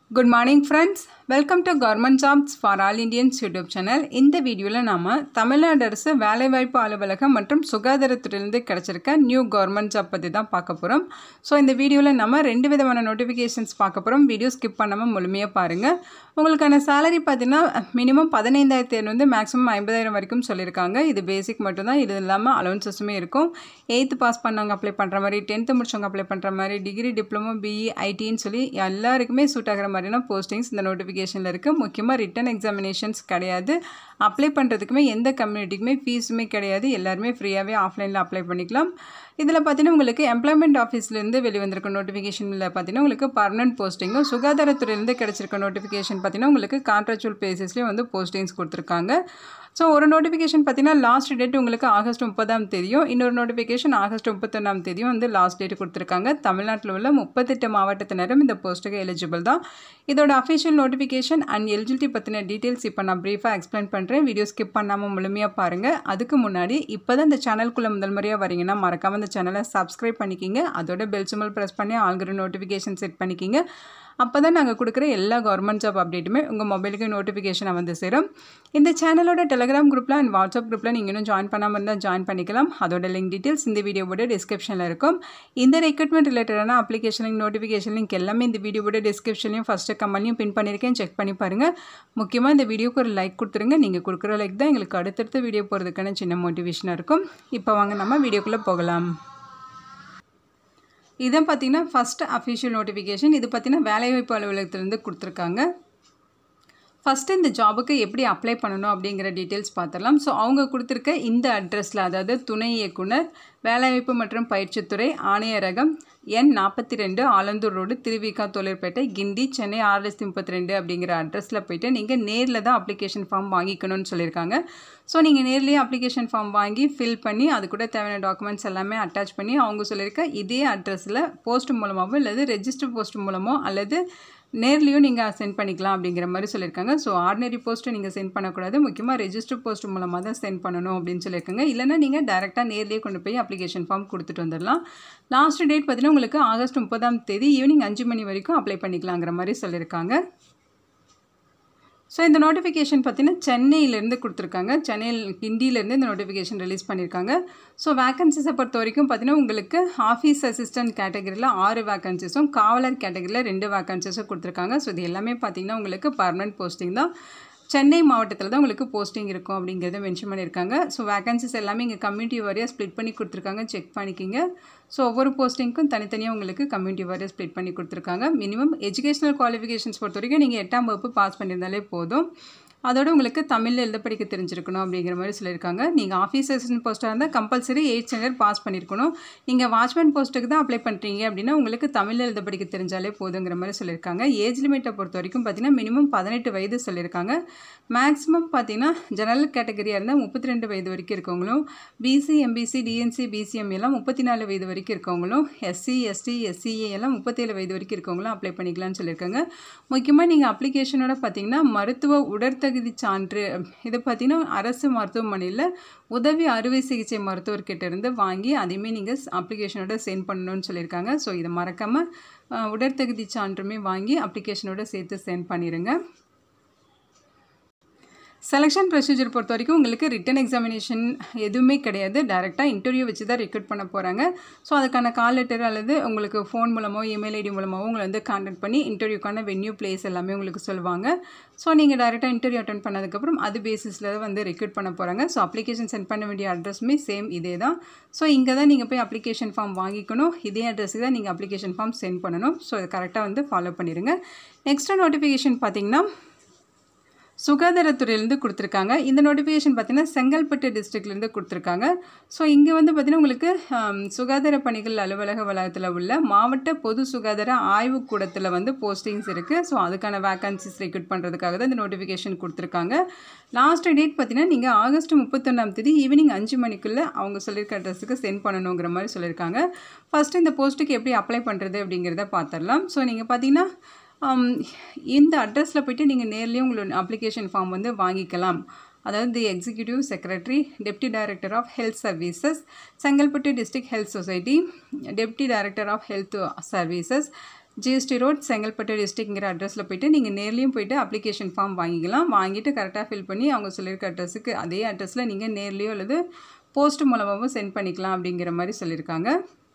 good morning friends welcome to government jobs for all Indians YouTube channel இந்த வீடியோவில் நாம் தமிழ்நாடு அரசு வேலைவாய்ப்பு அலுவலகம் மற்றும் சுகாதாரத்துறையிலிருந்து கிடச்சிருக்க நியூ கவர்மெண்ட் ஜாப் பற்றி தான் பார்க்க போகிறோம் ஸோ இந்த வீடியோவில் நம்ம ரெண்டு விதமான நோட்டிஃபிகேஷன்ஸ் பார்க்க போகிறோம் வீடியோ ஸ்கிப் பண்ணாமல் முழுமையாக பாருங்கள் உங்களுக்கான சேலரி பார்த்தீங்கன்னா மினிமம் பதினைந்தாயிரத்தி ஐநூறு மேக்ஸிமம் ஐம்பதாயிரம் வரைக்கும் சொல்லியிருக்காங்க இது பேசிக் மட்டும்தான் இது இல்லாமல் அலவன்சஸுமே இருக்கும் எயித்து பாஸ் பண்ணவங்க அப்ளை பண்ணுற மாதிரி டென்த்து முடிச்சவங்க அப்ளை பண்ணுற மாதிரி டிகிரி டிப்ளமோ பிஇ ஐடின்னு சொல்லி எல்லாருக்குமே சூட் ஆகிற மாதிரியான போஸ்டிங்ஸ் இந்த நோட்டிஃபிகேஷனில் இருக்குது முக்கியமாக ரிட்டன் எக்ஸாமினேஷன்ஸ் கிடையாது அப்ளை பண்ணுறதுக்குமே எந்த கம்யூனிட்டிக்குமே ஃபீஸுமே கிடையாது எல்லாருமே ஃப்ரீயாகவே ஆஃப்லைனில் அப்ளை பண்ணிக்கலாம் இதில் பார்த்தீங்கன்னா உங்களுக்கு எம்ப்ளாய்மெண்ட் ஆஃபீஸ்லேருந்து வெளிவந்திருக்க நோட்டிஃபிகேஷனில் பார்த்தீங்கன்னா உங்களுக்கு பர்மனன்ட் போஸ்டிங்கும் சுகாதாரத்துறையிலேருந்து கிடச்சிருக்க நோட்டிஃபிகேஷன் பார்த்தீங்கன்னா உங்களுக்கு கான்ட்ராக்சுவல் பேசிஸ்லேயும் வந்து போஸ்டிங்ஸ் கொடுத்துருக்காங்க ஸோ ஒரு நோட்டிஃபிகேஷன் பார்த்தீங்கன்னா லாஸ்ட் டேட் உங்களுக்கு ஆகஸ்ட் முப்பதாம் தேதியும் இன்னொரு நோட்டிஃபிகேஷன் ஆகஸ்ட் முப்பத்தொன்னாம் தேதியும் வந்து லாஸ்ட் டேட் கொடுத்துருக்காங்க தமிழ்நாட்டில் உள்ள முப்பத்தெட்டு மாவட்டத்தினரும் இந்த போஸ்ட்டுக்கு எலிஜிபிள் தான் இதோட அஃபிஷியல் நோட்டிஃபிகேஷன் அண்ட் எலிஜிபிலிட்டி பற்றின டீட்டெயில்ஸ் இப்போ நான் ப்ரீஃபாக எக்ஸ்பிளைன் பண்ணுறேன் வீடியோ ஸ்கிப் பண்ணாமல் முழுமையாக பாருங்கள் அதுக்கு முன்னாடி இப்போ தான் இந்த சேனலுக்குள்ளே முதல் முறையாக வரீங்கன்னா மறக்காமல் இந்த சேனலை சப்ஸ்கிரைப் பண்ணிக்கிங்க அதோட பெல் சிம்பிள் ப்ரெஸ் பண்ணி ஆல்கிற நோட்டிஃபிகேஷன் செட் பண்ணிக்கிங்க அப்போ தான் நாங்கள் கொடுக்குற எல்லா கவர்மெண்ட் ஜாப் அப்டேட்டுமே உங்கள் மொபைலுக்கு நோட்டிஃபிகேஷனை வந்து சேரும் இந்த சேனலோட டெலிகிராம் குரூப்பில் அண்ட் வாட்ஸ்அப் குரூப்பில் நீங்கள் இன்னும் ஜாயின் பண்ணாமல் இருந்தால் ஜாயின் பண்ணிக்கலாம் அதோட லிங்க் டீட்டெயில்ஸ் இந்த வீடியோவோட டிஸ்கிரிப்ஷனில் இருக்கும் இந்த ரெக்ரூட்மெண்ட் ரிலேட்டடான அப்ளிகேஷன் லிங்க் நோட்டிஃபிகேஷன் லிங்க் எல்லாமே இந்த வீடியோவோட டிஸ்கிரிப்ஷன்லையும் ஃபஸ்ட்டு கமெண்ட்லையும் பின் பண்ணியிருக்கேன் செக் பண்ணி பாருங்கள் முக்கியமாக இந்த வீடியோக்கு ஒரு லைக் கொடுத்துருங்க நீங்கள் கொடுக்குற லைக் தான் எங்களுக்கு அடுத்தடுத்த வீடியோ போகிறதுக்கான சின்ன மோட்டிவேஷனாக இருக்கும் இப்போ வாங்க நம்ம வீடியோக்குள்ளே போகலாம் இதை பார்த்தீங்கன்னா ஃபஸ்ட்டு அஃபிஷியல் நோட்டிஃபிகேஷன் இது பார்த்தீங்கன்னா வேலைவாய்ப்பு அலுவலகத்திலேருந்து கொடுத்துருக்காங்க ஃபஸ்ட்டு இந்த ஜாபுக்கு எப்படி அப்ளை பண்ணணும் அப்படிங்கிற டீட்டெயில்ஸ் பார்த்துடலாம் ஸோ அவங்க கொடுத்துருக்க இந்த அட்ரஸில் அதாவது துணை இயக்குனர் வேலைவாய்ப்பு மற்றும் பயிற்சித்துறை ஆணையரகம் எண் நாற்பத்தி ரெண்டு ஆலந்தூர் ரோடு திருவிக்கா தொழிற்பேட்டை கிண்டி சென்னை ஆறு லட்சத்தி முப்பத்தி ரெண்டு அப்படிங்கிற அட்ரஸில் போயிட்டு நீங்கள் நேரில் தான் அப்ளிகேஷன் ஃபார்ம் வாங்கிக்கணும்னு சொல்லியிருக்காங்க ஸோ நீங்கள் நேர்லேயே அப்ளிகேஷன் ஃபார்ம் வாங்கி ஃபில் பண்ணி அது கூட தேவையான டாக்குமெண்ட்ஸ் எல்லாமே அட்டாச் பண்ணி அவங்க சொல்லியிருக்க இதே அட்ரஸில் போஸ்ட் மூலமாகவோ அல்லது ரெஜிஸ்டர் போஸ்ட் மூலமோ அல்லது நேர்லேயும் நீங்கள் சென்ட் பண்ணிக்கலாம் அப்படிங்கிற மாதிரி சொல்லியிருக்காங்க ஸோ ஆர்டினரி போஸ்ட்டு நீங்கள் சென்ட் பண்ணக்கூடாது முக்கியமாக ரெஜிஸ்டர் போஸ்ட் மூலமாக தான் சென்ட் பண்ணணும் அப்படின்னு சொல்லியிருக்காங்க இல்லைனா நீங்கள் டேரெக்டாக நேர்லேயே கொண்டு போய் அப்ளிகேஷன் ஃபார்ம் கொடுத்துட்டு வந்துடலாம் லாஸ்ட் டேட் பார்த்தீங்கன்னா உங்களுக்கு ஆகஸ்ட் முப்பதாம் தேதி ஈவினிங் அஞ்சு மணி வரைக்கும் அப்ளை பண்ணிக்கலாங்கிற மாதிரி சொல்லியிருக்காங்க ஸோ இந்த நோட்டிஃபிகேஷன் பார்த்தீங்கன்னா சென்னையிலேருந்து கொடுத்துருக்காங்க சென்னையில் ஹிந்தியிலேருந்து இந்த நோட்டிஃபிகேஷன் ரிலீஸ் பண்ணியிருக்காங்க ஸோ வேக்கன்சிஸை பொறுத்த வரைக்கும் பார்த்தீங்கன்னா உங்களுக்கு ஆஃபீஸ் அசிஸ்டன்ட் கேட்டகரியில் ஆறு வேக்கன்சிஸும் காவலர் கேட்டகரியில் ரெண்டு வேக்கன்சிஸும் கொடுத்துருக்காங்க ஸோ இது எல்லாமே பார்த்தீங்கன்னா உங்களுக்கு பர்மனன்ட் போஸ்டிங் தான் சென்னை மாவட்டத்தில் தான் உங்களுக்கு போஸ்டிங் இருக்கும் அப்படிங்கிறத மென்ஷன் பண்ணியிருக்காங்க ஸோ வேகன்சிஸ் எல்லாமே இங்கே கம்யூனிட்டி வாரியாக ஸ்ப்ளிட் பண்ணி கொடுத்துருக்காங்க செக் பண்ணிக்கிங்க ஸோ ஒவ்வொரு போஸ்டிங்க்கும் தனித்தனியாக உங்களுக்கு கம்யூனிட்டி வாரியாக ஸ்ப்ளிட் பண்ணி கொடுத்துருக்காங்க மினிமம் எஜுகேஷனல் குவாலிஃபிகேஷன்ஸ் பொறுத்த வரைக்கும் நீங்கள் எட்டாம் வகுப்பு பாஸ் பண்ணியிருந்தாலே போதும் அதோட உங்களுக்கு தமிழில் எழுத படிக்க தெரிஞ்சிருக்கணும் அப்படிங்கிற மாதிரி சொல்லியிருக்காங்க நீங்கள் ஆஃபீஸ் அசிஸ்டன்ட் போஸ்ட்டாக இருந்தால் கம்பல்சரி எயிட் ஸ்டாண்டர்ட் பாஸ் பண்ணியிருக்கணும் நீங்கள் வாட்ச்மேன் போஸ்ட்டுக்கு தான் அப்ளை பண்ணுறீங்க அப்படின்னா உங்களுக்கு தமிழில் எழுத படிக்க தெரிஞ்சாலே போதுங்கிற மாதிரி சொல்லியிருக்காங்க ஏஜ் லிமிட்டை பொறுத்த வரைக்கும் பார்த்தீங்கன்னா மினிமம் பதினெட்டு வயது சொல்லியிருக்காங்க மேக்ஸிமம் பார்த்தீங்கன்னா ஜெனரல் கேட்டகரியாக இருந்தால் முப்பத்தி ரெண்டு வயது வரைக்கும் இருக்கவங்களும் பிசி எம்பிசி டிஎன்சி பிசிஎம் எல்லாம் முப்பத்தி நாலு வயது வரைக்கும் இருக்கவங்களும் எஸ்சி எஸ்டி எஸ்சிஏ எல்லாம் முப்பத்தேழு வயது வரைக்கும் இருக்கவங்களும் அப்ளை பண்ணிக்கலாம்னு சொல்லியிருக்காங்க முக்கியமாக நீங்கள் அப்ளிகேஷனோட பார்த்தீங்கன்னா மருத்துவ உடற்தகுதி சான்று இது பார்த்தீங்கன்னா அரசு மருத்துவமனையில் உதவி அறுவை சிகிச்சை மருத்துவர்கிட்ட இருந்து வாங்கி அதையுமே நீங்கள் அப்ளிகேஷனோட சென்ட் பண்ணணும்னு சொல்லியிருக்காங்க ஸோ இதை மறக்காமல் உடற்தகுதி சான்றுமே வாங்கி அப்ளிகேஷனோட சேர்த்து சென்ட் பண்ணிடுங்க செலெக்ஷன் ப்ரொசீஜர் பொறுத்த வரைக்கும் உங்களுக்கு ரிட்டன் எக்ஸாமினேஷன் எதுவுமே கிடையாது டேரெக்டாக இன்டர்வியூ வச்சு தான் ரெக்ரூட் பண்ண போகிறாங்க ஸோ அதுக்கான கால் லெட்டர் அல்லது உங்களுக்கு ஃபோன் மூலமோ இமெயில் ஐடி மூலமாகவோ உங்களை வந்து கான்டாக்ட் பண்ணி இன்டர்வியூக்கான வென்யூ பிளேஸ் எல்லாமே உங்களுக்கு சொல்லுவாங்க ஸோ நீங்கள் டேரெக்டாக இன்டர்வியூ அட்டன் பண்ணதுக்கப்புறம் அது பேசிஸில் வந்து ரெக்ரூட் பண்ண போகிறாங்க ஸோ அப்ளிகேஷன் சென்ட் பண்ண வேண்டிய அட்ரஸுமே சேம் இதே தான் ஸோ இங்கே தான் நீங்கள் போய் அப்ளிகேஷன் ஃபார்ம் வாங்கிக்கணும் இதே அட்ரஸுக்கு தான் நீங்கள் அப்ளிகேஷன் ஃபார்ம் சென்ட் பண்ணணும் ஸோ அதை கரெக்டாக வந்து ஃபாலோ பண்ணிடுங்க நெக்ஸ்ட்டு நோட்டிஃபிகேஷன் பார்த்தீங்கன்னா சுகாதாரத்துறையிலேருந்து கொடுத்துருக்காங்க இந்த நோட்டிஃபிகேஷன் பார்த்தீங்கன்னா செங்கல்பட்டு டிஸ்ட்ரிக்ட்லேருந்து கொடுத்துருக்காங்க ஸோ இங்கே வந்து பார்த்திங்கன்னா உங்களுக்கு சுகாதார பணிகள் அலுவலக வளாகத்தில் உள்ள மாவட்ட பொது சுகாதார ஆய்வுக்கூடத்தில் வந்து போஸ்டிங்ஸ் இருக்குது ஸோ அதுக்கான வேக்கன்சிஸ் ரெக்ரூட் பண்ணுறதுக்காக தான் இந்த நோட்டிஃபிகேஷன் கொடுத்துருக்காங்க லாஸ்ட் டேட் பார்த்தீங்கன்னா நீங்கள் ஆகஸ்ட் முப்பத்தொன்னாம் தேதி ஈவினிங் அஞ்சு மணிக்குள்ளே அவங்க சொல்லியிருக்க அட்ரஸுக்கு சென்ட் பண்ணணுங்கிற மாதிரி சொல்லியிருக்காங்க ஃபஸ்ட்டு இந்த போஸ்ட்டுக்கு எப்படி அப்ளை பண்ணுறது அப்படிங்கிறத பார்த்துடலாம் ஸோ நீங்கள் பார்த்தீங்கன்னா இந்த அட்ரஸில் போய்ட்டு நீங்கள் நேர்லேயே உங்களோட அப்ளிகேஷன் ஃபார்ம் வந்து வாங்கிக்கலாம் அதாவது the executive secretary deputy director of health services Chengalpattu district health society deputy director of health services GST road Chengalpattu டிஸ்ட்ரிக்ங்கிற அட்ரஸில் போயிட்டு நீங்கள் நேர்லேயும் போயிட்டு அப்ளிகேஷன் ஃபார்ம் வாங்கிக்கலாம் வாங்கிட்டு கரெக்டாக ஃபில் பண்ணி அவங்க சொல்லியிருக்க அட்ரஸுக்கு அதே அட்ரஸில் நீங்கள் நேர்லேயோ அல்லது போஸ்ட் மூலமாகவும் சென்ட் பண்ணிக்கலாம் அப்படிங்கிற மாதிரி சொல்லியிருக்காங்க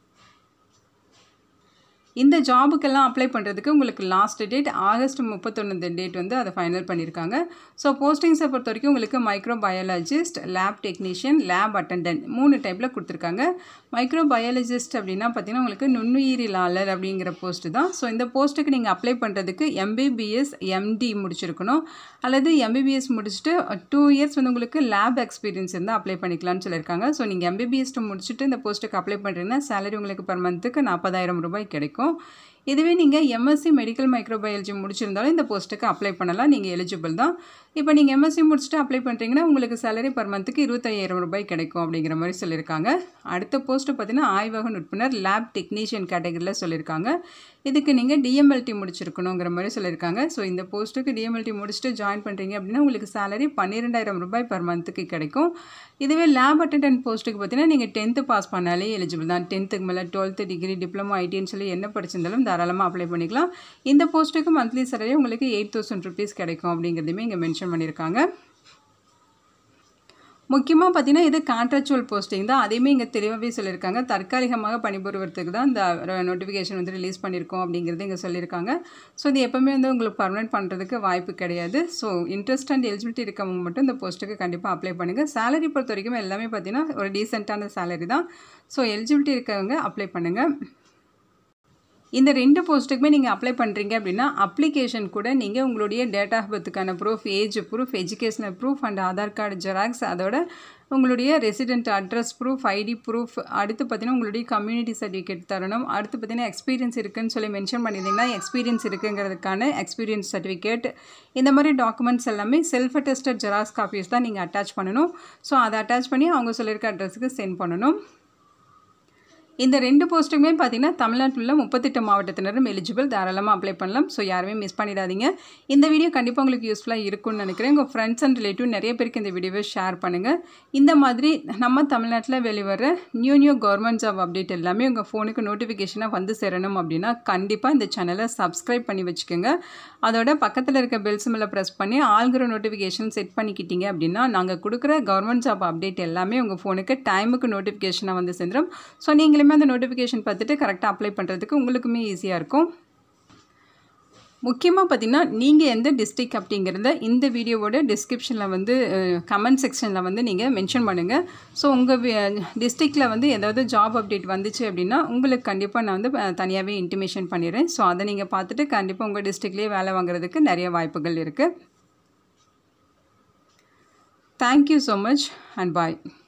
இந்த ஜாபுக்கெல்லாம் அப்ளை பண்ணுறதுக்கு உங்களுக்கு லாஸ்ட் டேட் ஆகஸ்ட் முப்பத்தொன்று டேட் வந்து அதை ஃபைனல் பண்ணியிருக்காங்க ஸோ போஸ்டிங்ஸை பொறுத்த வரைக்கும் உங்களுக்கு microbiologist lab technician lab attendant மூணு டைப்பில் கொடுத்துருக்காங்க மைக்ரோ பயாலஜிஸ்ட் அப்படின்னா பார்த்தீங்கன்னா உங்களுக்கு நுண்ணுயிரிலாளர் அப்படிங்கிற போஸ்ட்டு தான் ஸோ இந்த போஸ்ட்டுக்கு நீங்கள் அப்ளை பண்ணுறதுக்கு எம்பிபிஎஸ் எம்டி முடிச்சிருக்கணும் அல்லது எம்பிபிஎஸ் முடிச்சுட்டு டூ இயர்ஸ் வந்து உங்களுக்கு லேப் எக்ஸ்பீரியன்ஸ் இருந்தால் அப்ளை பண்ணிக்கலாம்னு சொல்லியிருக்காங்க ஸோ நீங்கள் எம்பிபிஎஸ் முடிச்சுட்டு இந்த போஸ்ட்டுக்கு அப்ளை பண்ணுறீங்கன்னா சேலரி உங்களுக்கு பர் மந்த்துக்கு நாற்பதாயிரம் ரூபாய் கிடைக்கும் இதுவே நீங்கள் எம்எஸ்சி மெடிக்கல் மைக்ரோபயாலஜி முடிச்சிருந்தாலும் இந்த போஸ்ட்டுக்கு அப்ளை பண்ணலாம் நீங்கள் எலிஜிபிள் தான் இப்போ நீங்கள் எம்எஸ்சி முடிச்சுட்டு அப்ளை பண்ணுறீங்கன்னா உங்களுக்கு சேலரி பர் மந்த்துக்கு இருபத்தையாயிரம் ரூபாய் கிடைக்கும் அப்படிங்கிற மாதிரி சொல்லியிருக்காங்க அடுத்த போஸ்ட்டு பார்த்தீங்கன்னா ஆய்வக நுட்புணர் லேப் டெக்னீஷியன் கேட்டகரியில் சொல்லியிருக்காங்க இதுக்கு நீங்கள் டிஎம்எல்டி முடிச்சிருக்கணுங்கிற மாதிரி சொல்லியிருக்காங்க ஸோ இந்த போஸ்ட்டுக்கு டிஎம்எல்டி முடிச்சுட்டு ஜாயின் பண்ணுறீங்க அப்படின்னா உங்களுக்கு சேலரி பன்னிரெண்டாயிரம் ரூபாய் பர் மந்த்துக்கு கிடைக்கும் இதுவே லேப் அட்டண்டன்ட் போஸ்ட்டுக்கு பார்த்தீங்கன்னா நீங்கள் டென்த்து பாஸ் பண்ணாலே எலிஜிபிள் தான் டென்த்துக்கு மேலே டுவெல்த்து டிகிரி டிப்ளமோ ஐடின்னு சொல்லி என்ன படிச்சிருந்தாலும் தாராளமாக அப்ளை பண்ணிக்கலாம் இந்த போஸ்ட்டுக்கு மந்த்லி சேலரி உங்களுக்கு எயிட் தௌசண்ட் ருபீஸ் கிடைக்கும் அப்படிங்கிறதுமே இங்கே மென்ஷன் பண்ணியிருக்காங்க முக்கியமாக பார்த்தீங்கன்னா இது கான்ட்ராக்சுவல் போஸ்டிங் தான் அதையுமே இங்கே தெளிவாகவே சொல்லியிருக்காங்க தற்காலிகமாக பணிபுரிவதற்கு தான் இந்த நோட்டிஃபிகேஷன் வந்து ரிலீஸ் பண்ணியிருக்கோம் அப்படிங்கிறது இங்கே சொல்லியிருக்காங்க ஸோ இது எப்போவுமே வந்து உங்களுக்கு பர்மனெண்ட் பண்ணுறதுக்கு வாய்ப்பு கிடையாது ஸோ இன்ட்ரெஸ்ட் அண்ட் எலிஜிபிலிட்டி இருக்கவங்க மட்டும் இந்த போஸ்ட்டுக்கு கண்டிப்பாக அப்ளை பண்ணுங்கள் சேலரி பொறுத்த வரைக்கும் எல்லாமே பார்த்தீங்கன்னா ஒரு டீசெண்டான சேலரி தான் ஸோ எலிஜிபிலிட்டி இருக்கவங்க அப்ளை பண்ணுங்கள் இந்த ரெண்டு போஸ்ட்டுக்குமே நீங்கள் அப்ளை பண்ணுறீங்க அப்படின்னா அப்ளிகேஷன் கூட நீங்கள் உங்களுடைய டேட் ஆஃப் பர்த்துக்கான proof age proof educational proof and Aadhaar card xerox அதோட உங்களுடைய resident address proof ID proof அடுத்து பார்த்தீங்கன்னா உங்களுடைய கம்யூனிட்டி சர்டிஃபிகேட் தரணும் அடுத்து பார்த்தீங்கன்னா எக்ஸ்பீரியன்ஸ் இருக்குன்னு சொல்லி மென்ஷன் பண்ணியிருந்தீங்கன்னா எக்ஸ்பீரியன்ஸ் இருக்குங்கிறதுக்கான எக்ஸ்பீரியன்ஸ் சர்டிஃபிகேட் இந்த மாதிரி டாக்குமெண்ட்ஸ் எல்லாமே செல்ஃப் அட்டஸ்டட் ஜெராக்ஸ் காப்பீஸ் தான் நீங்கள் அட்டாச் பண்ணணும் ஸோ அதை அட்டாச் பண்ணி அவங்க சொல்லியிருக்க அட்ரஸுக்கு சென்ட் பண்ணணும் இந்த ரெண்டு போஸ்ட்டுமே பார்த்தீங்கன்னா தமிழ்நாட்டில் உள்ள முப்பத்தெட்டு மாவட்டத்தினரும் எலிஜிபிள் தாராளமாக அப்ளை பண்ணலாம் ஸோ யாருமே மிஸ் பண்ணிடாதீங்க இந்த வீடியோ கண்டிப்பாக உங்களுக்கு யூஸ்ஃபுல்லாக இருக்கும்னு நினைக்கிறேன் உங்கள் ஃப்ரெண்ட்ஸ் அண்ட் ரிலேட்டிவ் நிறைய பேருக்கு இந்த வீடியோவை ஷேர் பண்ணுங்கள் இந்த மாதிரி நம்ம தமிழ்நாட்டில் வெளிவர new new government job update எல்லாமே உங்கள் ஃபோனுக்கு நோட்டிஃபிகேஷனாக வந்து சேரணும் அப்படின்னா கண்டிப்பாக இந்த சேனலை சப்ஸ்கிரைப் பண்ணி வச்சுக்கோங்க அதோட பக்கத்தில் இருக்க பெல் சிம்மில் ப்ரெஸ் பண்ணி ஆல்கிற நோட்டிஃபிகேஷன் செட் பண்ணிக்கிட்டீங்க அப்படின்னா நாங்கள் கொடுக்குற கவர்மெண்ட் ஜாப் அப்டேட் எல்லாமே உங்கள் ஃபோனுக்கு டைமுக்கு நோட்டிஃபிகேஷனாக வந்து சேர்ந்துடும் ஸோ நீங்களுமே அந்த நோட்டிஃபிகேஷன் பார்த்துட்டு கரெக்டாக அப்ளை பண்ணுறதுக்கு உங்களுக்குமே ஈஸியாக இருக்கும் முக்கியமாக பார்த்தீங்கன்னா நீங்கள் எந்த டிஸ்ட்ரிக் அப்படிங்கிறத இந்த வீடியோவோட டிஸ்கிரிப்ஷனில் வந்து கமெண்ட் செக்ஷனில் வந்து நீங்கள் மென்ஷன் பண்ணுங்கள் ஸோ உங்கள் டிஸ்ட்ரிக்டில் வந்து ஏதாவது ஜாப் அப்டேட் வந்துச்சு அப்படின்னா உங்களுக்கு கண்டிப்பாக நான் வந்து தனியாகவே இன்டிமேஷன் பண்ணிடுறேன் ஸோ அதை நீங்கள் பார்த்துட்டு கண்டிப்பாக உங்கள் டிஸ்ட்ரிக்ட்லேயே வேலை வாங்குறதுக்கு நிறைய வாய்ப்புகள் இருக்குது thank you so much and bye